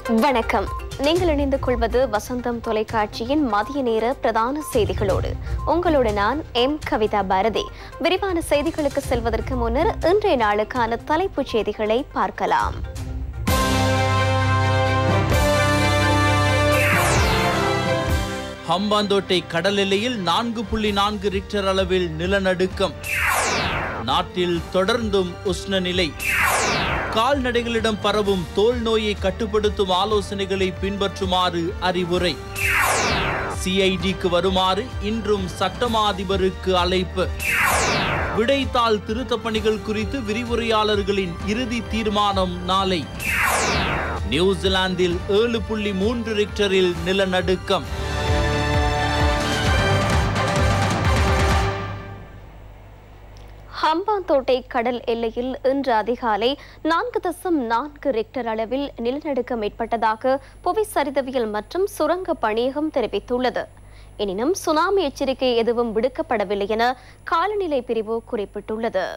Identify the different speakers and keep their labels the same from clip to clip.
Speaker 1: வணக்கம் நீங்கள் இணைந்து கொள்வது வசந்தம் தொலைக்காட்சியின் மதிய நேர பிரதான செய்திகளோடு உங்களோடு நான் எம் கவிதா பாரதி விரிவான செய்திகளுக்கு செல்வதற்கு முன்னர் இன்றைய நாளுக்கான தலைப்புச் செய்திகளை பார்க்கலாம்
Speaker 2: ஹம்பாந்தோட்டை கடல் எல்லையில் நான்கு புள்ளி நான்கு ரிக்டர் அளவில் நிலநடுக்கம் நாட்டில் தொடர்ந்தும் உஷ்ண நிலை கால்நடைகளிடம் பரவும் தோல் நோயை கட்டுப்படுத்தும் ஆலோசனைகளை பின்பற்றுமாறு அறிவுரை சிஐடிக்கு வருமாறு இன்றும் சட்டமா அதிபருக்கு அழைப்பு விடைத்தாள் திருத்தப் பணிகள் குறித்து விரிவுரையாளர்களின் இறுதி தீர்மானம் நாளை நியூசிலாந்தில் ஏழு புள்ளி மூன்று ரிக்டரில் நிலநடுக்கம்
Speaker 1: ஹம்பாந்தோட்டை கடல் எல்லையில் இன்று அதிகாலை நான்கு தசம் நான்கு ரெக்டர் அளவில் நிலநடுக்கம் ஏற்பட்டதாக புவி சரிதவியல் மற்றும் சுரங்க பணியகம் தெரிவித்துள்ளது எனினும் சுனாமி எச்சரிக்கை எதுவும் விடுக்கப்படவில்லை என காலநிலை பிரிவு குறிப்பிட்டுள்ளது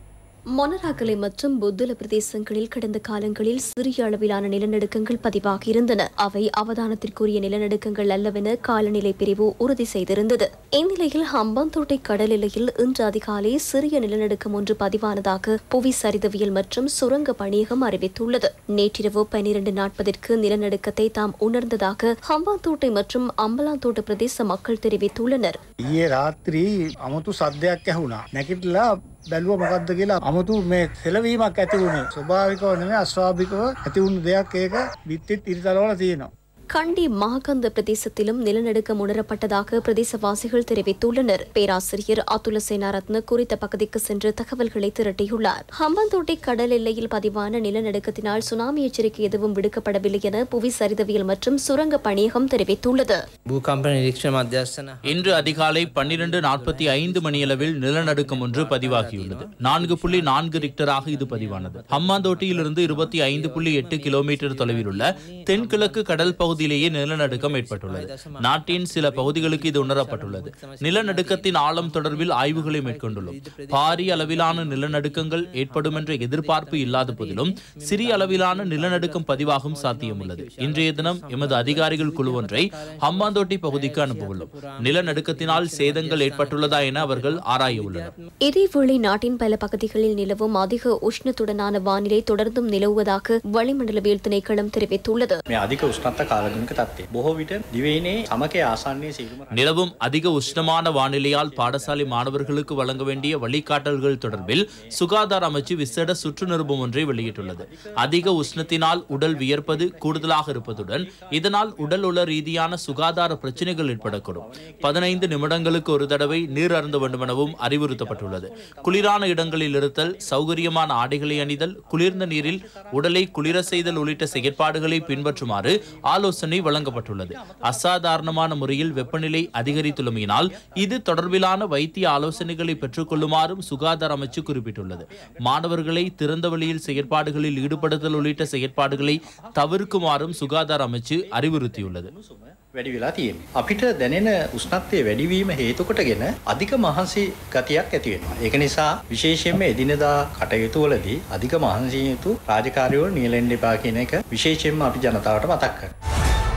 Speaker 1: மொனராகலை மற்றும் புத்துல பிரதேசங்களில் கடந்த காலங்களில் சிறிய அளவிலான நிலநடுக்கங்கள் பதிவாகியிருந்தன அவை அவதானத்திற்குரிய நிலநடுக்கங்கள் அல்லவென காலநிலை பிரிவு உறுதி செய்திருந்தது இந்நிலையில் ஹம்பாந்தோட்டை கடல் எல்லையில் இன்று அதிகாலை சிறிய நிலநடுக்கம் ஒன்று பதிவானதாக புவி சரிதவியல் மற்றும் சுரங்க பணியகம் அறிவித்துள்ளது நேற்றிரவு பனிரெண்டு நாற்பதற்கு நிலநடுக்கத்தை தாம் உணர்ந்ததாக ஹம்பாந்தோட்டை மற்றும் அம்பலாந்தோட்ட பிரதேச மக்கள் தெரிவித்துள்ளனர்
Speaker 3: ඊයේ රාත්‍රී අමුතු සද්‍යයක් ඇහුණා නැකිටලා බැලුව මොකක්ද කියලා අමුතු මේ සෙලවීමක් ඇති වුණේ ස්වභාවිකව නෙමෙයි අස්වාභිකව ඇති වුණු දෙයක් ඒක විත්තිත් ඉරිතලවල තියෙනවා
Speaker 1: கண்டி மாகந்த பிரதேசத்திலும் நிலநடுக்கம் உணரப்பட்டதாக பிரதேசவாசிகள் தெரிவித்துள்ளனர் பேராசிரியர் அதுல சேனாரத்ன குறித்த பகுதிக்கு சென்று தகவல்களை திரட்டியுள்ளார் ஹம்பந்தோட்டை கடல் எல்லையில் பதிவான நிலநடுக்கத்தினால் சுனாமி எச்சரிக்கை எதுவும் விடுக்கப்படவில்லை என புவி சரிதவியல் மற்றும் சுரங்க பணியகம் தெரிவித்துள்ளது
Speaker 4: භූකම්ප නිරීක්ෂණ මධ්‍යස්ථන
Speaker 2: இன்று அதிகாலை பன்னிரண்டு நாற்பத்தி ஐந்து மணியளவில் நிலநடுக்கம் ஒன்று பதிவாகியுள்ளது நான்கு புள்ளி நான்கு ரிக்டராக இது பதிவானது ஹம்மாந்தோட்டியிலிருந்து இருபத்தி ஐந்து புள்ளி எட்டு கிலோமீட்டர் தொலைவில் உள்ள தென்கிழக்கு கடல் பகுதியிலேயே நிலநடுக்கம் ஏற்பட்டுள்ளது நாட்டின் சில பகுதிகளுக்கு இது உணரப்பட்டுள்ளது நிலநடுக்கத்தின் ஆழம் தொடர்பில் ஆய்வுகளை மேற்கொண்டுள்ளோம் பாரிய அளவிலான நிலநடுக்கங்கள் ஏற்படும் என்ற எதிர்பார்ப்பு இல்லாத போதிலும் சிறிய அளவிலான நிலநடுக்கம் பதிவாகும் சாத்தியம் உள்ளது இன்றைய தினம் எமது அதிகாரிகள் குழு ஒன்றை ஹம்பாந்தோட்டை பகுதிக்கு அனுப்பவுள்ளோம் நிலநடுக்கத்தினால் சேதங்கள் ஏற்பட்டுள்ளதா என அவர்கள் ஆராய உள்ளனர்
Speaker 1: இதேவேளை நாட்டின் பல பகுதிகளில் நிலவும் அதிக உஷ்ணத்துடனான வானிலை தொடர்ந்தும் நிலவுவதாக வளிமண்டலவியல் திணைக்களம் தெரிவித்துள்ளது
Speaker 5: මේ අධික උෂ්ණත්ත කාලගුණක තත්වේ. බොහෝ විට දිවයිනේ සමකය ආසන්නේ සියලුම
Speaker 2: நிலவும் அதிக உஷ்ணமான வானிலையால் பாடசாலை மாணவர்களுக்கு வழங்க வேண்டிய வழிகாட்டல்கள் தொடர்பில் சுகாதார அமைச்சு விசேட சுற்று நிருபம் ஒன்றை வெளியிட்டுள்ளது அதிக உஷ்ணத்தினால் உடல் வியர்ப்பது கூடுதலாக இருப்பதுடன் இதனால் உடல் உள ரீதியான சுகாதார பிரச்சனைகள் ஏற்படக்கூடும் பதினைந்து நிமிடங்களுக்கு ஒரு தடவை நீர் அருந்த வேண்டுமெனவும் அறிவுறுத்தப்பட்டுள்ளது குளிரான இடங்களில் இருத்தல் சௌகரியமான ஆடைகளை அணிதல் குளிர்ந்த நீரில் உடலை குளிர செய்தல் உள்ளிட்ட செயற்பாடுகளை பின்பற்றுமாறு ஆலோசனை வழங்கப்பட்டுள்ளது அசாதாரணமான முறையில் வெப்பநிலை அதிகரித்துள்ளமையினால் இது தொடர்பிலான வைத்திய ஆலோசனைகளை பெற்றுக்கொள்ளுமாறும் சுகாதார அமைச்சு குறிப்பிட்டுள்ளது மாணவர்களை திறந்த வெளியில் செயற்பாடுகளில் ஈடுபடுத்தல் உள்ளிட்ட செயற்பாடுகளை தவிர்க்குமாறும் சுகாதார அமைச்சு அறிவுறுத்தியுள்ளது
Speaker 5: වැඩි වෙලා තියෙන. අපිට දැනෙන උෂ්ණත්වය වැඩිවීම හේතුකොටගෙන අධික මහන්සි ගතියක් ඇති වෙනවා. ඒක නිසා විශේෂයෙන්ම එදිනෙදා කටයුතු වලදී අධික මහන්සි යුතු රාජකාරිවල නියැලෙන්න එපා කියන එක විශේෂයෙන්ම අපි ජනතාවට මතක් කරනවා.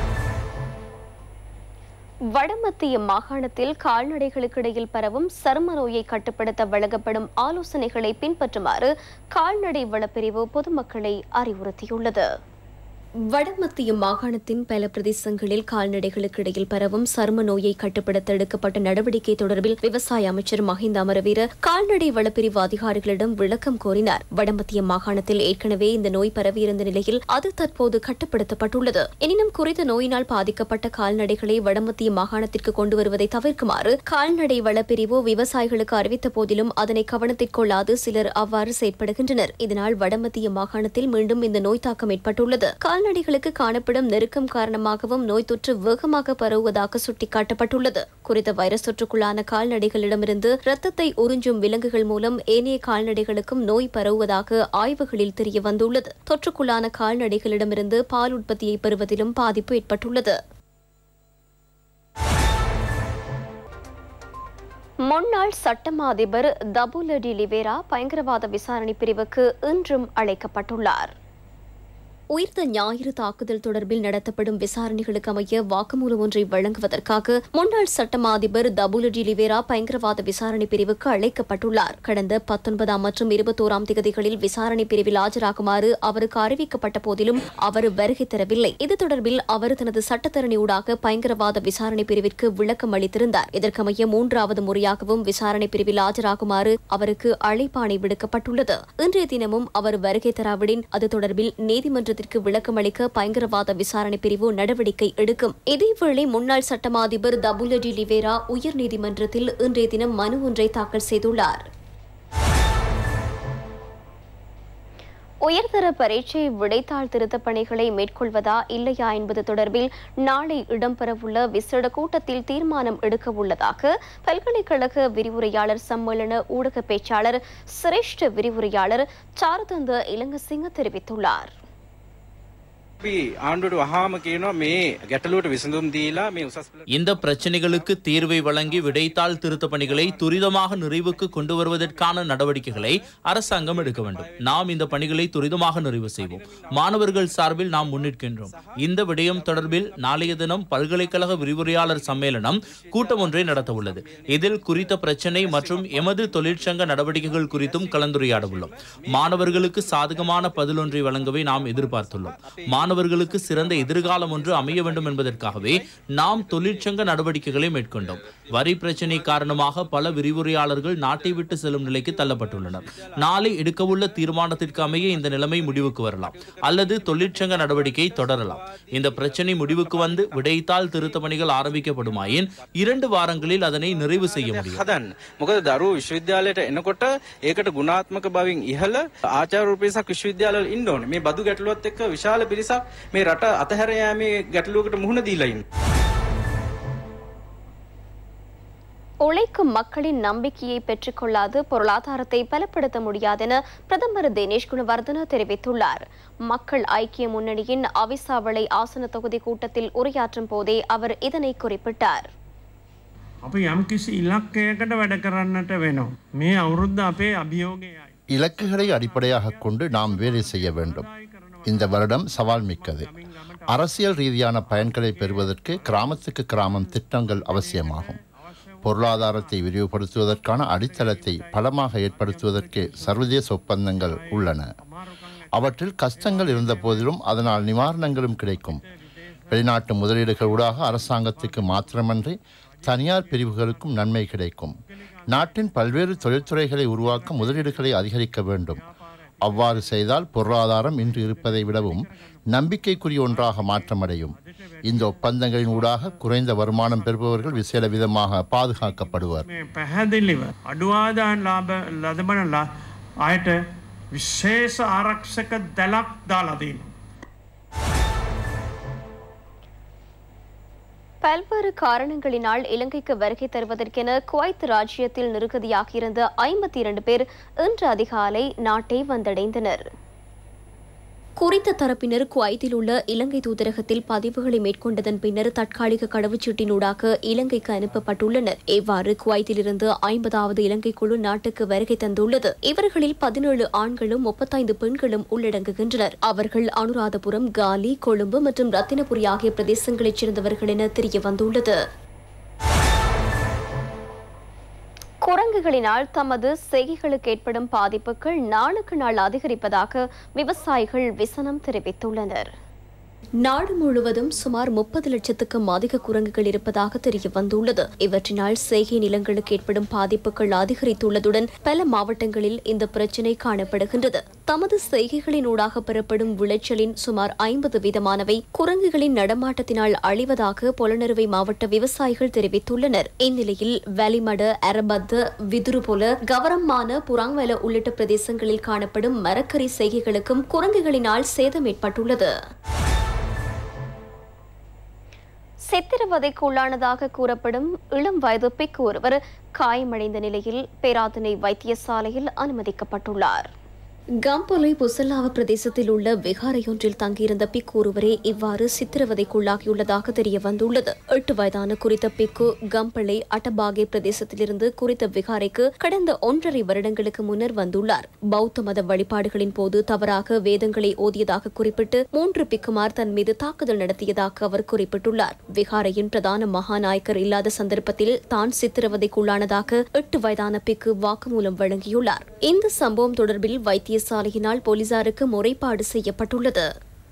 Speaker 1: வடமத்திய மாகாணத்தில் கால்நடைகளுக்கிடையில் பரவும் சரும நோயை கட்டுப்படுத்த வழங்கப்படும் ஆலோசனைகளை பின்பற்றுமாறு கால்நடை வளப்பிரிவு பொதுமக்களை அறிவுறுத்தியுள்ளது வடமத்திய மாகாணத்தின் பல பிரதேசங்களில் கால்நடைகளுக்கு இடையில் பரவும் சரும நோயை கட்டுப்படுத்த எடுக்கப்பட்ட நடவடிக்கை தொடர்பில் விவசாய அமைச்சர் மஹிந்த அமரவீர கால்நடை வளப்பிரிவு அதிகாரிகளிடம் விளக்கம் கோரினார் வடமத்திய மாகாணத்தில் ஏற்கனவே இந்த நோய் பரவியிருந்த நிலையில் அது தற்போது கட்டுப்படுத்தப்பட்டுள்ளது எனினும் குறித்த நோயினால் பாதிக்கப்பட்ட கால்நடைகளை வடமத்திய மாகாணத்திற்கு கொண்டு வருவதை தவிர்க்குமாறு கால்நடை வளப்பிரிவு விவசாயிகளுக்கு அறிவித்த போதிலும் அதனை கவனத்திற்கொள்ளாது சிலர் அவ்வாறு செயற்படுகின்றனர் இதனால் வடமத்திய மாகாணத்தில் மீண்டும் இந்த நோய் தாக்கம் ஏற்பட்டுள்ளது கால்நடைகளுக்கு காணப்படும் நெருக்கம் காரணமாகவும் நோய் தொற்று வேகமாக பரவுவதாக சுட்டிக்காட்டப்பட்டுள்ளது குறித்த வைரஸ் தொற்றுக்குள்ளான கால்நடைகளிடமிருந்து இரத்தத்தை உறிஞ்சும் விலங்குகள் மூலம் ஏனைய கால்நடைகளுக்கும் நோய் பரவுவதாக ஆய்வுகளில் தெரிய வந்துள்ளது தொற்றுக்குள்ளான கால்நடைகளிடமிருந்து பால் உற்பத்தியை பெறுவதிலும் பாதிப்பு ஏற்பட்டுள்ளது முன்னாள் சட்டமா அதிபர் தபுல டி லிவேரா பயங்கரவாத விசாரணை பிரிவுக்கு இன்றும் அழைக்கப்பட்டுள்ளார் உயிர்த்த ஞாயிறு தாக்குதல் தொடர்பில் நடத்தப்படும் விசாரணைகளுக்கு அமைய வாக்குமூலம் ஒன்றை வழங்குவதற்காக முன்னாள் சட்டமா அதிபர் தபுலடி லிவேரா பயங்கரவாத விசாரணை பிரிவுக்கு அழைக்கப்பட்டுள்ளார் கடந்த பத்தொன்பதாம் மற்றும் இருபத்தோராம் திகதிகளில் விசாரணை பிரிவில் ஆஜராகுமாறு அவருக்கு அறிவிக்கப்பட்ட போதிலும் அவர் வருகை தரவில்லை இது தொடர்பில் அவர் தனது சட்டத்தரணி ஊடாக பயங்கரவாத விசாரணை பிரிவிற்கு விளக்கம் அளித்திருந்தார் இதற்கமைய மூன்றாவது முறையாகவும் விசாரணை பிரிவில் ஆஜராகுமாறு அவருக்கு அழைப்பாணை விடுக்கப்பட்டுள்ளது இன்றைய தினமும் அவர் வருகை தராவிடின் அது தொடர்பில் நீதிமன்றத்திற்கு விளக்கம் அளிக்க பயங்கரவாத விசாரணை பிரிவு நடவடிக்கை எடுக்கும் இதேவேளை முன்னாள் சட்டமா அதிபர் தபுலடி லிவேரா உயர்நீதிமன்றத்தில் இன்றைய தினம் மனு ஒன்றை தாக்கல் செய்துள்ளார் உயர்தர பரீட்சை விடைத்தாள் திருத்தப் பணிகளை மேற்கொள்வதா இல்லையா என்பது தொடர்பில் நாளை இடம்பெறவுள்ள விசேட கூட்டத்தில் தீர்மானம் எடுக்க உள்ளதாக பல்கலைக்கழக விரிவுரையாளர் சம்மேளன ஊடக பேச்சாளர் சிரேஷ்ட விரிவுரையாளர் சாருதந்த இலங்கசிங்க தெரிவித்துள்ளார்
Speaker 6: අපි ආණ්ඩුවට වහාම කියනවා මේ ගැටලුවට විසඳුම් දීලා මේ උසස් පෙළ
Speaker 2: இந்த பிரச்சனைகளுக்கு தீர்வை வழங்கி விடைத்தாள் திருத்த பணிகளை துரிதமாக நிறைவுக்கு கொண்டு வருவதற்கான நடவடிக்கைகளை அரசாங்கம் எடுக்க வேண்டும் நாம் இந்த பணிகளை துரிதமாக நிறைவு செய்வோம் மாணவர்கள் சார்பில் நாம் முன்னிற்கின்றோம் இந்த விடயம் தொடர்பில் நாளைய தினம் பல்கலைக்கழக விரிவுரையாளர் சம்மேளனம் கூட்டம் ஒன்றை நடத்த உள்ளது இதில் குறித்த பிரச்சனை மற்றும் எமது தொழிற்சங்க நடவடிக்கைகள் குறித்தும் கலந்துரையாட உள்ளோம் மாணவர்களுக்கு சாதகமான பதிலொன்றை வழங்கவே நாம் எதிர்பார்த்துள்ளோம் மாணவர்களுக்கு சிறந்த எதிர்காலம் ஒன்று அமைய வேண்டும் என்பதற்காகவே நாம் தொழிற்சங்க நடவடிக்கைகளை மேற்கொண்டோம் வரி பிரச்சினை காரணமாக பல விரிவுரையாளர்கள் நாட்டை விட்டு செல்லும் நிலைக்கு தள்ளப்பட்டுள்ளனர் நாளை எடுக்கவுள்ள தீர்மானத்திற்கு அமைய இந்த நிலைமை முடிவுக்கு வரலாம் அல்லது தொழிற்சங்க நடவடிக்கை தொடரலாம் இந்த பிரச்சனை முடிவுக்கு வந்து விடைத்தாள் திருத்த பணிகள் ஆரம்பிக்கப்படுமாயின் இரண்டு வாரங்களில் அதனை நிறைவு செய்ய முடியும்
Speaker 6: හදන්න. මොකද දරුවෝ විශ්වවිද්‍යාලයට එනකොට ඒකට ගුණාත්මක බවින් ඉහළ ආචාර්ය පිරිසක් විශ්වවිද්‍යාලවල ඉන්න ඕනේ. මේ බදු ගැටලුවත් එක්ක විශාල පිරිසක් මේ රට අතහැර යාමේ ගැටලුවකට මුහුණ දීලා ඉන්නවා.
Speaker 1: உழைக்கும் மக்களின் நம்பிக்கையை பெற்றுக்கொள்ளாது பொருளாதாரத்தை பலப்படுத்த முடியாதென பிரதமர் தினேஷ் குணவர்தன தெரிவித்துள்ளார் மக்கள் ஐக்கிய முன்னணியின் அவிசாவளை ஆசன தொகுதி கூட்டத்தில் உரையாற்றும் போதே அவர் இதனை குறிப்பிட்டார்
Speaker 7: අපි යම්කිසි ඉලක්කයකට වැඩ කරන්නට වෙනවා. මේ අවුරුද්ධ අපේ අභියෝගයයි.
Speaker 8: இலக்குகளை அடிப்படையாக கொண்டு நாம் வேலை செய்ய வேண்டும் இந்த வருடம் சவால் மிக்கது அரசியல் ரீதியான பயன்களை பெறுவதற்கு கிராமத்துக்கு கிராமம் திட்டங்கள் அவசியமாகும் பொருளாதாரத்தை விரிவுபடுத்துவதற்கான அடித்தளத்தை பலமாக ஏற்படுத்துவதற்கு சர்வதேச ஒப்பந்தங்கள் உள்ளன அவற்றில் கஷ்டங்கள் இருந்த போதிலும் அதனால் நிவாரணங்களும் கிடைக்கும் வெளிநாட்டு முதலீடுகள் ஊடாக அரசாங்கத்துக்கு மாத்திரமன்றி தனியார் பிரிவுகளுக்கும் நன்மை கிடைக்கும் நாட்டின் பல்வேறு தொழில்துறைகளை உருவாக்க முதலீடுகளை அதிகரிக்க வேண்டும் அவ்வாறு செய்தால் பொருளாதாரம் இன்று இருப்பதை விடவும் நம்பிக்கைக்குரிய ஒன்றாக மாற்றமடையும் இந்த ஒப்பந்தங்களின் ஊடாக குறைந்த வருமானம் பெறுபவர்கள் விசேட விதமாக பாதுகாக்கப்படுவர்
Speaker 7: මේ පැහැදිල්ලිව අඩුවාදාන් ලාභ ලදබන ලා අයට විශේෂ ආරක්ෂක දැලක් දාලදීම.
Speaker 1: பல்வேறு காரணங்களினால் இலங்கைக்கு வருகை தருவதற்கென குவைத் ராஜ்யத்தில் நிருகதியாகியிருந்த ஐம்பத்தி இரண்டு பேர் இன்று அதிகாலை நாட்டை வந்தடைந்தனர் குறித்த தரப்பினர் குவைத்தில் உள்ள இலங்கை தூதரகத்தில் பதிவுகளை மேற்கொண்டதன் பின்னர் தற்காலிக கடவுச்சீட்டினூடாக இலங்கைக்கு அனுப்பப்பட்டுள்ளனர் இவ்வாறு குவைத்திலிருந்து ஐம்பதாவது இலங்கை குழு நாட்டுக்கு வருகை தந்துள்ளது இவர்களில் பதினேழு ஆண்களும் முப்பத்தைந்து பெண்களும் உள்ளடங்குகின்றனர் அவர்கள் அனுராதபுரம் காலி கொழும்பு மற்றும் ரத்தினபுரி ஆகிய பிரதேசங்களைச் சேர்ந்தவர்கள் என தெரிய வந்துள்ளது குரங்குகளினால் தமது செய்கைகளுக்கு ஏற்படும் பாதிப்புகள் நாளுக்கு நாள் அதிகரிப்பதாக விவசாயிகள் விசனம் தெரிவித்துள்ளனர் நாடு முழுவதும் சுமார் முப்பது லட்சத்துக்கும் அதிக குரங்குகள் இருப்பதாக தெரிய வந்துள்ளது இவற்றினால் செய்கை நிலங்களுக்கு ஏற்படும் பாதிப்புகள் அதிகரித்துள்ளதுடன் பல மாவட்டங்களில் இந்த பிரச்சினை காணப்படுகின்றது தமது செய்கைகளினூடாக பெறப்படும் விளைச்சலின் சுமார் ஐம்பது வீதமானவை குரங்குகளின் நடமாட்டத்தினால் அழிவதாக பொலனறுவை மாவட்ட விவசாயிகள் தெரிவித்துள்ளனர் இந்நிலையில் வலிமட அரபத்து விதுரு போல கவரமான புறாங்வல உள்ளிட்ட பிரதேசங்களில் காணப்படும் மரக்கறி செய்கைகளுக்கும் குரங்குகளினால் சேதம் ஏற்பட்டுள்ளது சித்திரவதைக்கு உள்ளானதாக கூறப்படும் இளம் வயது பிக் ஒருவர் காயமடைந்த நிலையில் பேராதனை வைத்தியசாலையில் அனுமதிக்கப்பட்டுள்ளார் கம்பொலை புசல்லாவ பிரதேசத்தில் உள்ள விகாரையொன்றில் தங்கியிருந்த பிக்கு ஒருவரே இவ்வாறு சித்திரவதைக்குள்ளாகியுள்ளதாக தெரிய வந்துள்ளது எட்டு வயதான குறித்த பிக்கு கம்பளை அட்டபாகே பிரதேசத்திலிருந்து குறித்த விகாரைக்கு கடந்த ஒன்றரை வருடங்களுக்கு முன்னர் வந்துள்ளார் பௌத்த மத வழிபாடுகளின் போது தவறாக வேதங்களை ஓதியதாக குறிப்பிட்டு மூன்று பிக்குமார் தன் மீது தாக்குதல் நடத்தியதாக அவர் குறிப்பிட்டுள்ளார் விகாரையின் பிரதான மகாநாயக்கர் இல்லாத சந்தர்ப்பத்தில் தான் சித்திரவதைக்குள்ளானதாக எட்டு வயதான பிக்கு வாக்குமூலம் வழங்கியுள்ளார் இந்த சம்பவம் தொடர்பில் வைத்தியசாலையினால் போலீசாருக்கு முறைப்பாடு செய்யப்பட்டுள்ளது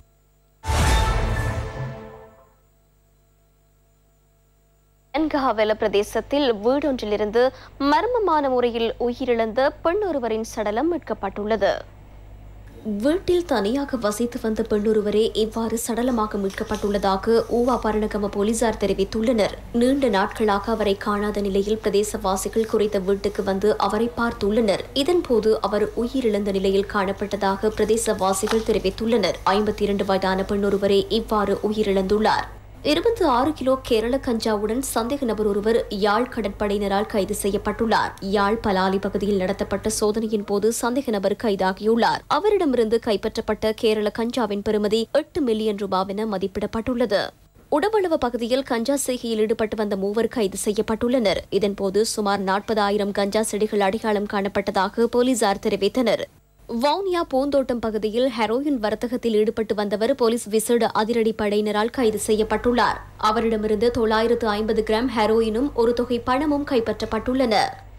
Speaker 1: என்கஹாவெல பிரதேசத்தில் வீடொன்றிலிருந்து மர்மமான முறையில் உயிரிழந்த பெண் ஒருவரின் சடலம் மீட்கப்பட்டுள்ளது வீட்டில் தனியாக வசித்து வந்த பெண்ணொருவரே இவ்வாறு சடலமாக மீட்கப்பட்டுள்ளதாக ஊவா பரணகம போலீசார் தெரிவித்துள்ளனர் நீண்ட நாட்களாக அவரை காணாத நிலையில் பிரதேசவாசிகள் குறித்த வீட்டுக்கு வந்து அவரை பார்த்துள்ளனர் இதன்போது அவர் உயிரிழந்த நிலையில் காணப்பட்டதாக பிரதேசவாசிகள் தெரிவித்துள்ளனர் ஐம்பத்தி இரண்டு வயதான பெண்ணொருவரே இவ்வாறு உயிரிழந்துள்ளார் இருபத்தி ஆறு கிலோ கேரள கஞ்சாவுடன் சந்தேக நபர் ஒருவர் யாழ் கடற்படையினரால் கைது செய்யப்பட்டுள்ளார் யாழ் பலாலி பகுதியில் நடத்தப்பட்ட சோதனையின் போது சந்தேக நபர் கைதாகியுள்ளார் அவரிடமிருந்து கைப்பற்றப்பட்ட கேரள கஞ்சாவின் பெறுமதி எட்டு மில்லியன் ரூபாவென மதிப்பிடப்பட்டுள்ளது உடவளவு பகுதியில் கஞ்சா செய்கையில் ஈடுபட்டு வந்த மூவர் கைது செய்யப்பட்டுள்ளனர் இதன்போது சுமார் நாற்பதாயிரம் கஞ்சா செடிகள் அடையாளம் காணப்பட்டதாக போலீசார் தெரிவித்தனர் வவுனியா பூந்தோட்டம் பகுதியில் ஹெரோயின் வர்த்தகத்தில் ஈடுபட்டு வந்தவர் போலீஸ் விசேட அதிரடி படையினரால் கைது செய்யப்பட்டுள்ளார் அவரிடமிருந்து தொள்ளாயிரத்து ஐம்பது கிராம் ஹெரோயினும் ஒரு தொகை பணமும் கைப்பற்றப்பட்டுள்ளன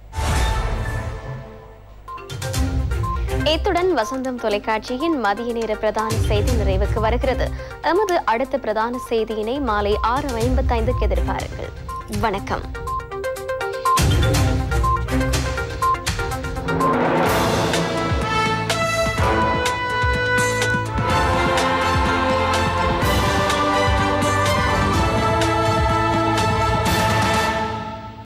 Speaker 1: இத்துடன் வசந்தம் தொலைக்காட்சியின் மதிய நேர பிரதான செய்தி நிறைவுக்கு வருகிறது எமது அடுத்த பிரதான செய்தியினை மாலை ஆறு ஐம்பத்தைந்துக்கு எதிர்பாருங்கள் வணக்கம்